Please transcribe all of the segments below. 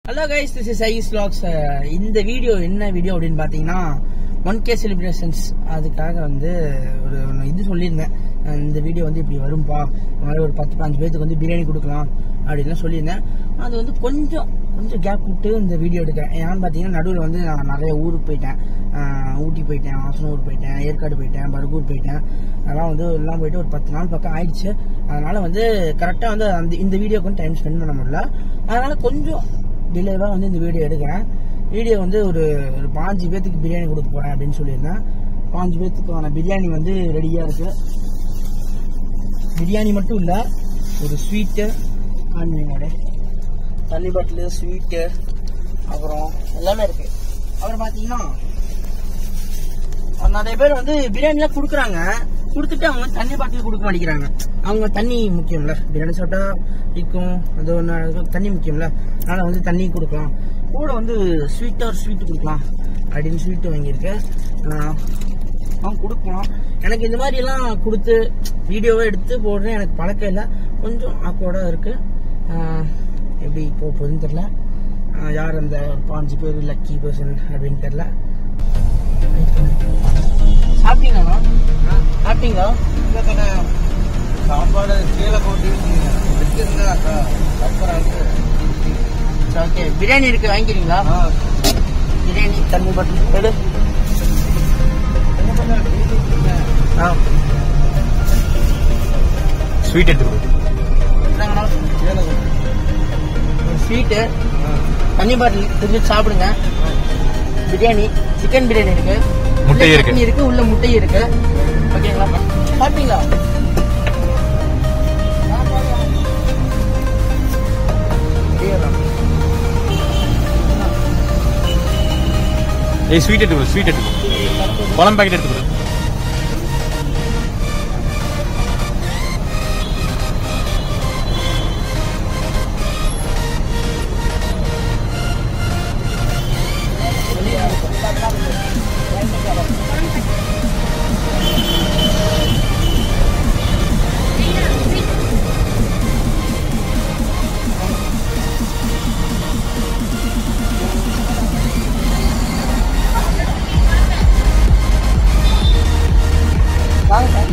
Hello guys this is ice locks இந்த video என்ன video அப்படின்னு பார்த்தீங்கன்னா ஒன் கே செலிப்ரேஷன்ஸ் அதுக்காக வந்து ஒரு ஒண்ணு இது சொல்லியிருந்தேன் அஹ் இந்த வீடியோ வந்து இப்படி வரும்பா இந்த மாதிரி ஒரு பத்து பாஞ்சு பேருக்கு வந்து பிரியாணி கொடுக்கலாம் அப்படின்லாம் சொல்லியிருந்தேன் அது வந்து கொஞ்சம் கொஞ்சம் கேப் விட்டு இந்த வீடியோ எடுக்கிறேன் ஏன்னு பார்த்தீங்கன்னா நடுவில் வந்து நான் நிறைய ஊருக்கு போயிட்டேன் அஹ் ஊட்டி போயிட்டேன் ஆசனூர் போயிட்டேன் ஏற்காடு போயிட்டேன் பர்கூர் போயிட்டேன் அதெல்லாம் வந்து எல்லாம் போயிட்டு ஒரு பத்து நாள் பக்கம் ஆயிடுச்சு அதனால வந்து கரெக்டாக வந்து அந்த இந்த வீடியோக்கு வந்து டைம் ஸ்பெண்ட் பண்ண முடியல அதனால கொஞ்சம் டிலேவாக வந்து இந்த வீடியோ எடுக்கிறேன் வீடியோ வந்து ஒரு ஒரு பாஞ்சு பேத்துக்கு பிரியாணி கொடுக்க போறேன் அப்படின்னு சொல்லியிருந்தேன் பாஞ்சு பேத்துக்கான பிரியாணி வந்து ரெடியாக இருக்கு பிரியாணி மட்டும் இல்லை ஒரு ஸ்வீட்டு காண்பீங்க தண்ணி பாட்டிலு ஸ்வீட்டு அப்புறம் எல்லாமே இருக்கு அப்புறம் பார்த்தீங்கன்னா நிறைய பேர் வந்து பிரியாணிலாம் கொடுக்குறாங்க கொடுத்துட்டு அவங்க தண்ணி பாட்டில் கொடுக்க மாட்டேங்கிறாங்க அவங்க தண்ணி முக்கியம்ல பிரியாணி சாப்பிட்டா இருக்கும் அது ஒன்று தண்ணி முக்கியம்ல அதனால வந்து தண்ணி கொடுக்கலாம் கூட வந்து ஸ்வீட்டாக ஒரு ஸ்வீட் கொடுக்கலாம் அப்படின்னு ஸ்வீட்டு வாங்கியிருக்கேன் ஆஹ் அவங்க கொடுக்கலாம் எனக்கு இந்த மாதிரி எல்லாம் கொடுத்து வீடியோவை எடுத்து போடுறேன் எனக்கு பழக்கம் இல்லை கொஞ்சம் ஆக்வர்டாக இருக்கு ஆஹ் எப்படி போக போகுதுன்னு தெரில ஆஹ் யார் அந்த பாஞ்சு பேர் லக்கி பர்சன் அப்படின்னு தெரில சாப்பிட்டீங்களா சாப்பிட்டீங்களா சாப்பாடு கீழே போட்டு வச்சிருந்தா அப்புறம் இருக்கு ஓகே பிரியாணி இருக்கு வாங்கிக்கிறீங்களா ஆ, பிரியாணி தண்ணி பாட்டில் எடு என்ன பண்ண வீட்டுக்கு ஆ ஸ்வீட் எடுத்து இந்தாங்கண்ணா. கீழே கொடு. ஒரு ஸ்வீட்டு ஆ, தண்ணி பாட்டில் திரும்பி சாப்பிடுங்க பிரியாணி சிக்கன் பிரியாணி இருக்கு முட்டை உள்ள இருக்கு. சட்னி இருக்கு உள்ள முட்டை இருக்கு ஓகேங்களா சாப்பிட்டீங்களா ஏய் ஸ்வீட் எடுத்து கொடு ஸ்வீட் எடுத்து கொடு பழம் பாக்கெட் எடுத்து கொடு வாங்க சார்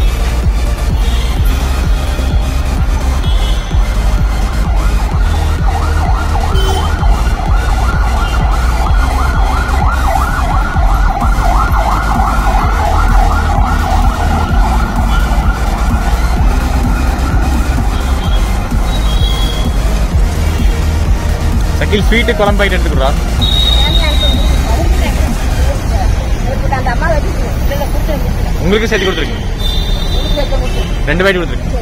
சக்கில் ஸ்வீட் குழம்பு பாக்கெட் எடுத்து கொடுறா உங்களுக்கு சேர்த்து கொடுத்துருக்கீங்க ரெண்டு பாக்கெட் கொடுத்துருக்கீங்க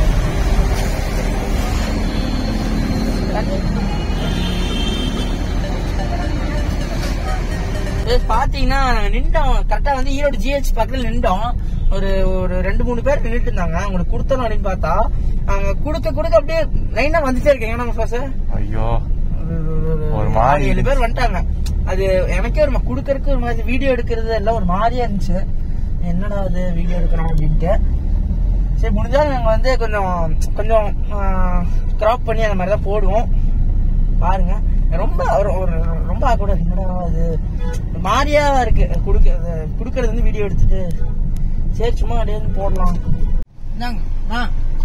இது பாத்தீங்கன்னா நாங்க நின்றோம் கரெக்டா வந்து ஈரோடு ஜிஹெச் பக்கத்துல நின்றோம் ஒரு ஒரு ரெண்டு மூணு பேர் நின்றுட்டு இருந்தாங்க அவங்களுக்கு கொடுத்தோம் அப்படின்னு பார்த்தா அவங்க கொடுக்க கொடுக்க அப்படியே லைனா வந்துட்டே இருக்காங்க நம்ம சார் ஐயோ ஒரு ஒரு மாதிரி மாதிரி ஏழு பேர் வந்துட்டாங்க அது எனக்கே ஒரு குடுக்கறதுக்கு ஒரு மாதிரி வீடியோ எடுக்கிறது எல்லாம் ஒரு மாதிரியா இருந்துச்சு என்னடா அது வீடியோ எடுக்கிறோம் அப்படின்ட்டு சரி முடிஞ்சா நாங்க வந்து கொஞ்சம் கொஞ்சம் கிராப் பண்ணி அந்த மாதிரி தான் போடுவோம் பாருங்க ரொம்ப ஒரு ஒரு ரொம்ப கூட என்னடா அது ஒரு மாதிரியா இருக்கு குடுக்க குடுக்கறது வந்து வீடியோ எடுத்துட்டு சரி சும்மா அப்படியே வந்து போடலாம் இந்தாங்க ஆ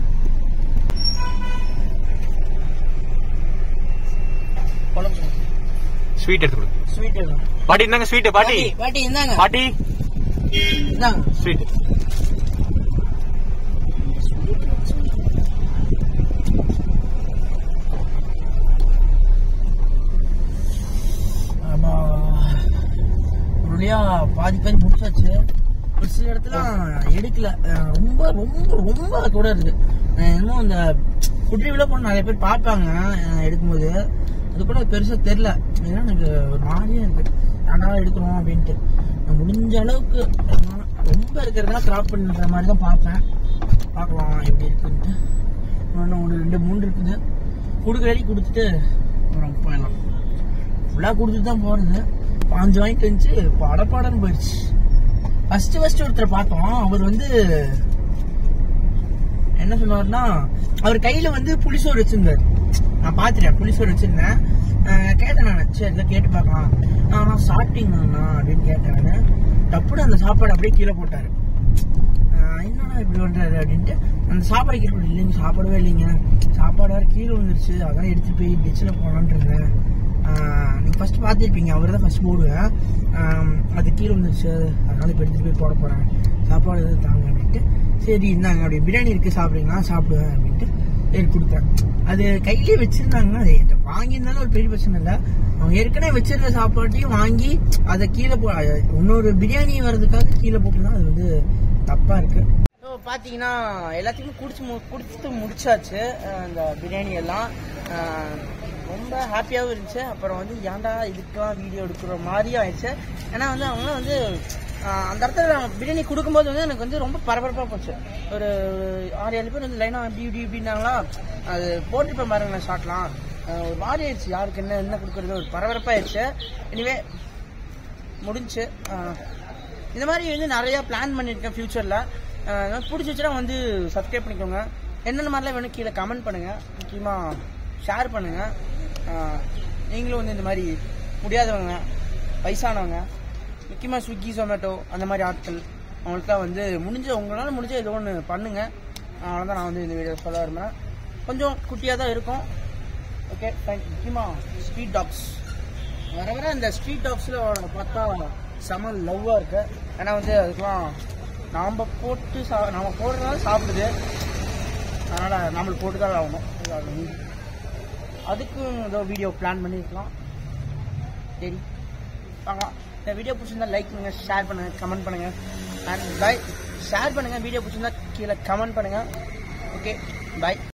குழம்பு ஸ்வீட் எடுத்து கொடு ஸ்வீட் எடுங்க பாட்டி இந்தாங்க ஸ்வீட் பாட்டி பாட்டி இந்தாங்க பாட்டி இந்தாங்க ஸ்வீட் ஆமா ஒரு வழியா பாதி பாதி முடிச்சாச்சு ஒரு சில இடத்துல எடுக்கல அஹ் ரொம்ப ரொம்ப ரொம்ப கூட இருக்கு அஹ் இன்னும் இந்த ஃபுட் ரிவ்யூல போன நிறைய பேர் பார்ப்பாங்க அஹ் எடுக்கும்போது அது கூட பெருசா தெரியல ஏன்னா எனக்கு ஒரு மாதிரியா இருக்கு ஆனால் எடுக்கணும் அப்படின்ட்டு நான் முடிஞ்ச அளவுக்கு அஹ் ரொம்ப இருக்கிறதுனா கிராப் பண்ணுற மாதிரி தான் பார்ப்பேன் பார்க்கலாம் எப்படி இருக்குன்ட்டு இன்னும் ஒரு ரெண்டு மூணு இருக்குது கொடுக்குற வரைக்கும் கொடுத்துட்டு அப்புறம் போயிடலாம் ஃபுல்லாக கொடுத்துட்டு தான் போகிறது பாஞ்சு வாங்கிட்டு வந்துச்சு படப்படன்னு போயிடுச்சு ஃபர்ஸ்ட் ஃபர்ஸ்ட் ஒருத்தரை பார்த்தோம் அவர் வந்து என்ன சொன்னார்னா அவர் கையில வந்து புளிசோறு வச்சிருந்தாரு நான் பாத்துட்டேன் புளிசோறு வச்சிருந்தேன் அஹ் கேட்டேன் நான் சரி இதை கேட்டு பார்க்கலாம் ஆனால் சாப்பிட்டீங்கண்ணா அப்படின்னு கேட்டேன் நான் டப்புனு அந்த சாப்பாடு அப்படியே கீழே போட்டாரு ஆஹ் என்னடா இப்படி பண்றாரு அப்படின்ட்டு அந்த சாப்பாடு கீழே போட்டு இல்லைங்க சாப்பிடவே இல்லைங்க சாப்பாடு வேறு கீழே வந்துருச்சு அதான் எடுத்துட்டு போய் டிச்சில் போகலான்ட்டு இருந்தேன் ஆஹ் நீங்க ஃபர்ஸ்ட் பார்த்துருப்பீங்க அவர் தான் ஃபர்ஸ்ட் போடுவேன் ஆம், அது கீழே வந்துருச்சு அதனால இப்போ எடுத்துட்டு போய் போட போறேன் சாப்பாடு எதுவும் தாங்க அப்படின்ட்டு சரி இந்தாங்க அப்படி பிரியாணி இருக்கு சாப்பிடுங்களா சாப்பிடுவேன் அப்படின்ட்டு சரி கொடுத்தேன் அது கையிலேயே வச்சிருந்தாங்கன்னா அது என்கிட்ட வாங்கியிருந்தாலும் ஒரு பெரிய பிரச்சனை இல்லை அவங்க ஏற்கனவே வச்சிருந்த சாப்பாட்டையும் வாங்கி அதை கீழே போ இன்னொரு பிரியாணி வர்றதுக்காக கீழே போட்டுனா அது வந்து தப்பா இருக்கு ஸோ பார்த்தீங்கன்னா எல்லாத்தையுமே குடிச்சு மு குடிச்சு முடிச்சாச்சு அஹ் இந்த பிரியாணி எல்லாம் அஹ் ரொம்ப ஹாப்பியாகவும் இருந்துச்சு அப்புறம் வந்து ஏன்டா இதுக்கெல்லாம் வீடியோ எடுக்கிற மாதிரியும் ஆயிடுச்சு ஏன்னா வந்து அவங்களாம் வந்து அஹ் அந்த இடத்துல நான் பிரியாணி கொடுக்கும்போது வந்து எனக்கு வந்து ரொம்ப பரபரப்பாக போச்சு ஒரு ஆறு ஏழு பேர் வந்து லைனாக இப்படி இப்படி இப்படின்னாங்களா அது போட்டுருப்பேன் பாருங்க ஷார்ட்லாம் ஒரு மாதிரி ஆயிடுச்சு யாருக்கு என்ன என்ன கொடுக்குறது ஒரு பரபரப்பாயிடுச்சு எனிவே முடிஞ்சு இந்த மாதிரி வந்து நிறைய பிளான் பண்ணியிருக்கேன் ஃபியூச்சரில் பிடிச்சிச்சுன்னா வந்து சப்ஸ்கிரைப் பண்ணிக்கோங்க என்னென்ன மாதிரிலாம் வேணும் கீழே கமெண்ட் பண்ணுங்கள் முக்கியமாக ஷேர் பண்ணுங்கள் நீங்களும் வந்து இந்த மாதிரி முடியாதவங்க வயசானவங்க முக்கியமாக ஸ்விக்கி ஜொமேட்டோ அந்த மாதிரி ஆட்கள் அவங்களுக்குலாம் வந்து முடிஞ்ச உங்களால் முடிஞ்ச ஏதோ ஒன்று பண்ணுங்கள் அவ்வளோதான் நான் வந்து இந்த வீடியோ சொல்ல விரும்புகிறேன் கொஞ்சம் குட்டியாக தான் இருக்கும் ஓகே தேங்க் முக்கியமாக ஸ்ட்ரீட் டாக்ஸ் வர வர இந்த ஸ்ட்ரீட் டாக்ஸில் பார்த்தா செம லவ்வாக இருக்கு ஏன்னா வந்து அதுக்கெலாம் நாம் போட்டு சா நாம் போடுறதுனால சாப்பிடுது அதனால் நம்மளுக்கு போட்டு தான் ஆகணும் இது அது மீதி. அதுக்கும் ஏதோ வீடியோ பிளான் பண்ணியிருக்கலாம் சரி பார்க்கலாம் இந்த வீடியோ பிடிச்சிருந்தா லைக் பண்ணுங்கள் ஷேர் பண்ணுங்கள் கமெண்ட் பண்ணுங்கள் அண்ட் பை ஷேர் பண்ணுங்கள் வீடியோ பிடிச்சிருந்தா கீழே கமெண்ட் பண்ணுங்கள் ஓகே பை